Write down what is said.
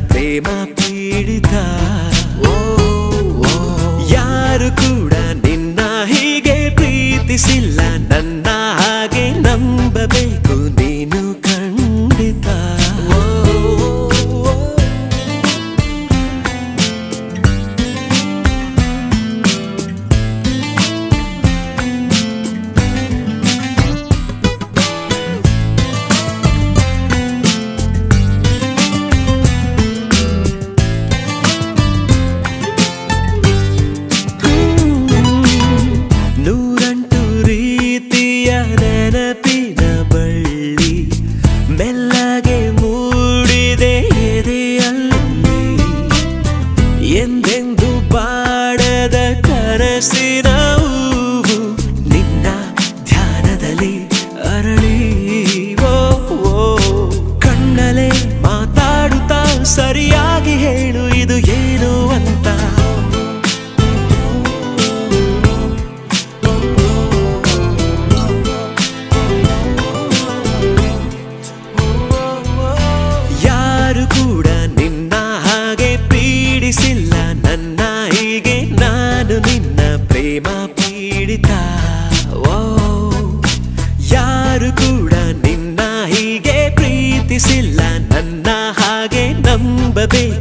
ಪ್ರೇಮ ಪೀಡಿತ ಓ, ಓ. ಯಾರು ಕೂಡ ನಿನ್ನ ಹೀಗೆ ಪ್ರೀತಿಸಿಲ್ಲ ನನ್ನ ಹಾಗೆ ನಂಬಬೇಕು ನೀನು ಖಂಡಿತ ಓ, ಓ. ನೂರಂಟು ರೀತಿಯ ನೆನಪಿನ ಬಳ್ಳಿ ಮೆಲ್ಲಗೆ ಮೂಡಿದೆ ಎದೆಯಲ್ಲಿ ಎಂದೆಂದು ಬಾಡದ ಕನಸಿನ ಹೂವು ನಿನ್ನ ಧ್ಯಾನದಲ್ಲಿ ಅರಳಿ ಓ, ಓ. ಕಣ್ಣಲೆ ಮಾತಾಡುತ್ತಾ ಸರಿಯಾಗಿ ಹೇಳು ಇದು ಏನು ಅಂತ ಯಾರು ಕೂಡ ನಿನ್ನ ಹಾಗೆ ಪೀಡಿಸಿಲ್ಲ ನನ್ನ ಹೀಗೆ ನಾನು ನಿನ್ನ ಪ್ರೇಮ ಪೀಡಿತ ಓ ಯಾರು ಕೂಡ ನಿನ್ನ ಹೀಗೆ ಪ್ರೀತಿಸಿಲ್ಲ ನನ್ನ ಹಾಗೆ ನಂಬಬೇಕು